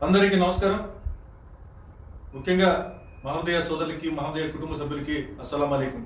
అందరికీ నమస్కారం ముఖ్యంగా మహోదయ సోదరులకి మహోదయ కుటుంబ సభ్యులకి అస్సలం అలైకుం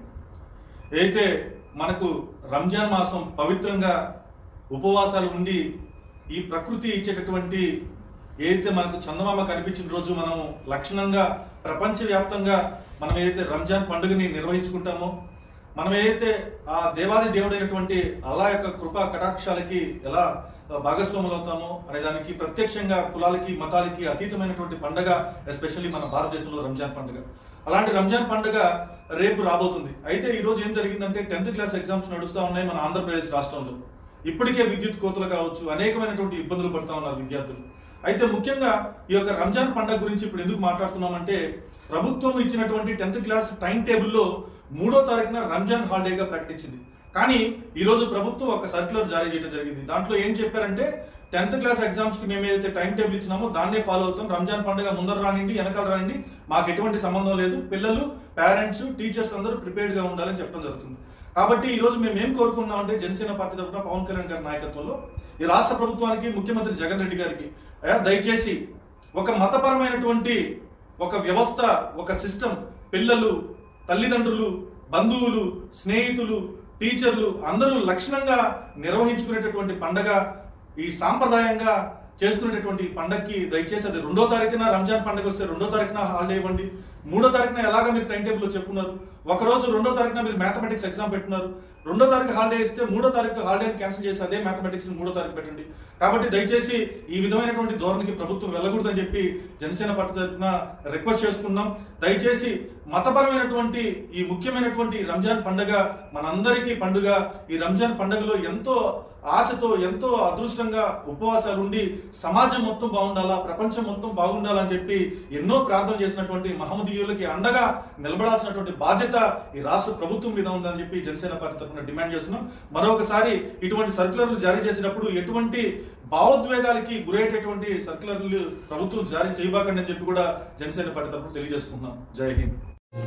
అయితే మనకు రంజాన్ మాసం పవిత్రంగా ఉపవాసాలు ఉండి ఈ ప్రకృతి ఇచ్చేటటువంటి ఏదైతే మనకు చందమామ కనిపించిన రోజు మనం లక్షణంగా ప్రపంచవ్యాప్తంగా మనం ఏదైతే రంజాన్ పండుగని నిర్వహించుకుంటామో మనం ఏదైతే ఆ దేవాది దేవుడైనటువంటి అల్లా యొక్క కృపా కటాక్షాలకి ఎలా భాగస్వాములు అవుతామో అనే దానికి ప్రత్యక్షంగా కులాలకి మతాలకి అతీతమైనటువంటి పండగ ఎస్పెషల్లీ మన భారతదేశంలో రంజాన్ పండుగ అలాంటి రంజాన్ పండుగ రేపు రాబోతుంది అయితే ఈ రోజు ఏం జరిగిందంటే టెన్త్ క్లాస్ ఎగ్జామ్స్ నడుస్తూ ఉన్నాయి మన ఆంధ్రప్రదేశ్ రాష్ట్రంలో ఇప్పటికే విద్యుత్ కోతలు కావచ్చు అనేకమైనటువంటి ఇబ్బందులు పడుతూ ఉన్నారు విద్యార్థులు అయితే ముఖ్యంగా ఈ యొక్క రంజాన్ పండుగ గురించి ఇప్పుడు ఎందుకు మాట్లాడుతున్నామంటే ప్రభుత్వం ఇచ్చినటువంటి టెన్త్ క్లాస్ టైం టేబుల్లో మూడో తారీఖున రంజాన్ హాలిడేగా ప్రకటించింది కానీ ఈ రోజు ప్రభుత్వం ఒక సర్క్యులర్ జారీ చేయడం జరిగింది దాంట్లో ఏం చెప్పారంటే టెన్త్ క్లాస్ ఎగ్జామ్స్ కి మేము ఏదైతే టైం టేబుల్ ఇచ్చినామో దాన్నే ఫాలో అవుతాం రంజాన్ పండుగ ముందర రానిండి వెనకాల రానిండి మాకు ఎటువంటి సంబంధం లేదు పిల్లలు పేరెంట్స్ టీచర్స్ అందరూ ప్రిపేర్డ్ గా ఉండాలని చెప్పడం జరుగుతుంది కాబట్టి ఈ రోజు మేము ఏం కోరుకున్నాం అంటే జనసేన పార్టీ తరఫున పవన్ కళ్యాణ్ గారి నాయకత్వంలో ఈ రాష్ట్ర ప్రభుత్వానికి ముఖ్యమంత్రి జగన్ రెడ్డి గారికి అయ్యా దయచేసి ఒక మతపరమైనటువంటి ఒక వ్యవస్థ ఒక సిస్టమ్ పిల్లలు తల్లిదండ్రులు బంధువులు స్నేహితులు టీచర్లు అందరూ లక్షణంగా నిర్వహించుకునేటటువంటి పండగ ఈ సాంప్రదాయంగా చేసుకునేటటువంటి ఈ పండగకి దయచేసి అది రెండో తారీఖున రంజాన్ పండుగ వస్తే రెండో తారీఖున హాలిడే ఇవ్వండి మూడో తారీఖున ఎలాగ మీరు టైం టేబుల్లో చెప్పుకున్నారు ఒక రోజు రెండో తారీఖున మీరు మ్యాథమెటిక్స్ ఎగ్జామ్ పెట్టున్నారు రెండో తారీఖు హాలిడే ఇస్తే మూడో తారీఖు హాలిడేని క్యాన్సిల్ చేసి అదే మ్యాథమెటిక్స్ మూడో తారీఖు పెట్టండి కాబట్టి దయచేసి ఈ విధమైనటువంటి ధోరణికి ప్రభుత్వం వెళ్ళకూడదని చెప్పి జనసేన పార్టీ తరఫున రిక్వెస్ట్ చేసుకున్నాం దయచేసి మతపరమైనటువంటి ఈ ముఖ్యమైనటువంటి ఈ రంజాన్ పండుగ మనందరికీ పండుగ ఈ రంజాన్ పండుగలో ఎంతో ఆశతో ఎంతో అదృష్టంగా ఉపవాసాలు ఉండి సమాజం మొత్తం బాగుండాలా ప్రపంచం మొత్తం బాగుండాలని చెప్పి ఎన్నో ప్రార్థన చేసినటువంటి మహమ్మదీయులకి అండగా నిలబడాల్సినటువంటి బాధ్యత ఈ రాష్ట్ర ప్రభుత్వం మీద ఉందని చెప్పి జనసేన పార్టీ తరఫున డిమాండ్ చేస్తున్నాం మరొకసారి ఇటువంటి సర్క్యులర్లు జారీ చేసేటప్పుడు ఎటువంటి భావోద్వేగాలకి గురయ్యేటటువంటి సర్క్యులర్లు ప్రభుత్వం జారీ చేయబాకండి అని చెప్పి కూడా జనసేన పార్టీ తరఫున తెలియజేసుకుంటున్నాం జై హింద్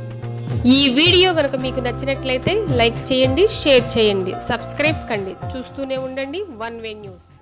ఈ వీడియో కనుక మీకు నచ్చినట్లయితే లైక్ చేయండి షేర్ చేయండి సబ్స్క్రైబ్ కండి చూస్తూనే ఉండండి వన్ వే న్యూస్